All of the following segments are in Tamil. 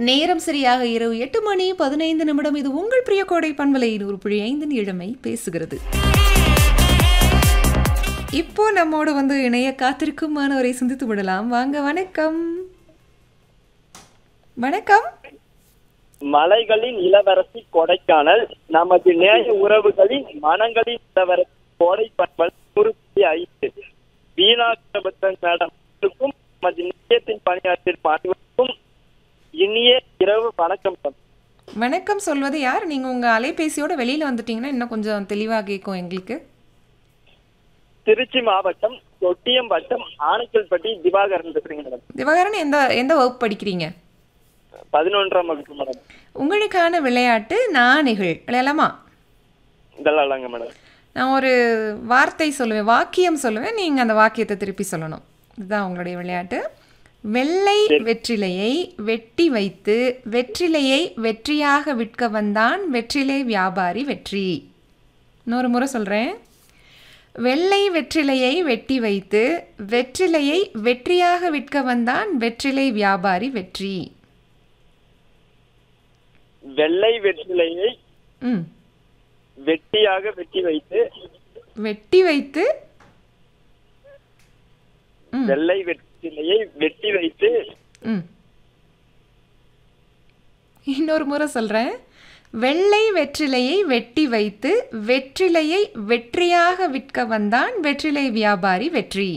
நேரம் சரியாக இரவு எட்டு மணி பதினைந்து நிமிடம் இது உங்கள் பிரிய கோடை பண்பலை நூறு புள்ளி ஐந்தின் இளமை பேசுகிறது இப்போ நம்மோடு வந்து இணைய காத்திருக்கும் மாணவரை சிந்தித்து விடலாம் வாங்க வணக்கம் வணக்கம் மலைகளின் இளவரசி கொடைக்கானல் நமது நேய உறவுகளின் மனங்களின் இளவரசி கோடை பண்பல் நூறு புள்ளி ஐந்து வீணாக்கபத்தன் மேடம்க்கும் நமது நிலையத்தின் பணியாற்றிய அனைவருக்கும் இனிய இரவு வணக்கம் மேடம். வணக்கம் சொல்வது யார் நீங்கள் உங்கள் அலைபேசியோட வெளியில் வந்துட்டீங்கன்னா இன்னும் கொஞ்சம் தெளிவாக கேட்கும் எங்களுக்கு திருச்சி மாவட்டம் தொட்டியம் வட்டம் ஆனைக்கல்பட்டி திவாகரன் பேசுறீங்க மேடம் திவாகரன் எந்த எந்த வகுப்பு படிக்கிறீங்க பதினொன்றாம் வகுப்பு மேடம் உங்களுக்கான விளையாட்டு நாணிகள் விளையாடலாமா இதெல்லாம் இல்லைங்க மேடம் நான் ஒரு வார்த்தை சொல்லுவேன் வாக்கியம் சொல்லுவேன் நீங்கள் அந்த வாக்கியத்தை திருப்பி சொல்லணும் இதுதான் உங்களுடைய விளையாட்டு வெள்ளை வெற்றிலையை வெட்டி வைத்து வெற்றிலையை வெற்றியாக விற்க வந்தான் வெற்றிலை வியாபாரி வெற்றி இன்னொரு முறை சொல்கிறேன் வெள்ளை வெற்றிலையை வெட்டி வைத்து வெற்றிலையை வெற்றியாக விற்க வந்தான் வெற்றிலை வியாபாரி வெற்றி வெள்ளை வெற்றிலையை ம் வெட்டியாக வெட்டி வைத்து வெட்டி வைத்து ம் வெள்ளை வெற்றிலையை வெட்டி வைத்து ம் இன்னொரு முறை சொல்கிறேன் வெள்ளை வெற்றிலையை வெட்டி வைத்து வெற்றிலையை வெற்றியாக விற்க வந்தான் வெற்றிலை வியாபாரி வெற்றி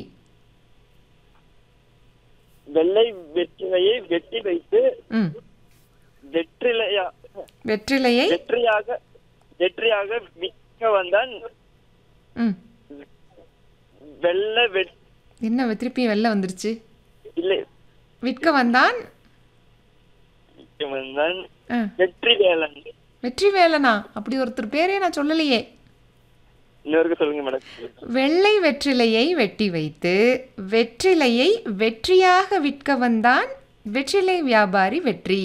வெள்ளை வெற்றிலையை வெட்டி வைத்து ம் வெற்றிலையா வெற்றிலையை வெற்றியாக வெற்றியாக விற்க வந்தான் ம் வெள்ளை வெ என்ன திருப்பி வெளில வந்துருச்சு இல்லை விற்க வந்தான் விற்க வந்தான் ஆ வெற்றி வேலன் வெற்றி வேலனா அப்படி ஒருத்தர் பேரே நான் சொல்லலையே இன்னொருக்கு சொல்லுங்க மேடம் வெள்ளை வெற்றிலையை வெட்டி வைத்து வெற்றிலையை வெற்றியாக விற்க வந்தான் வெற்றிலை வியாபாரி வெற்றி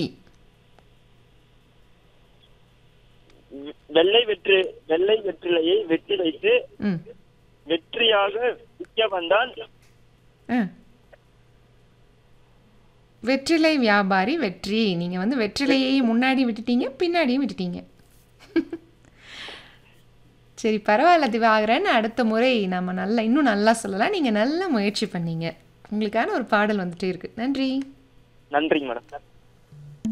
வெள்ளை வெற்றி வெள்ளை வெற்றிலையை வெட்டி வைத்து ம் வெற்றியாக விற்க வந்தான் ஆ. வெற்றிலை வியாபாரி வெற்றி நீங்கள் வந்து வெற்றிலையை முன்னாடி விட்டுட்டீங்க பின்னாடியும் விட்டுட்டீங்க சரி பரவாயில்ல திவாகரன் அடுத்த முறை நம்ம நல்லா இன்னும் நல்லா சொல்லலாம் நீங்கள் நல்லா முயற்சி பண்ணீங்க உங்களுக்கான ஒரு பாடல் வந்துட்டே இருக்கு நன்றி நன்றிங்க மேடம்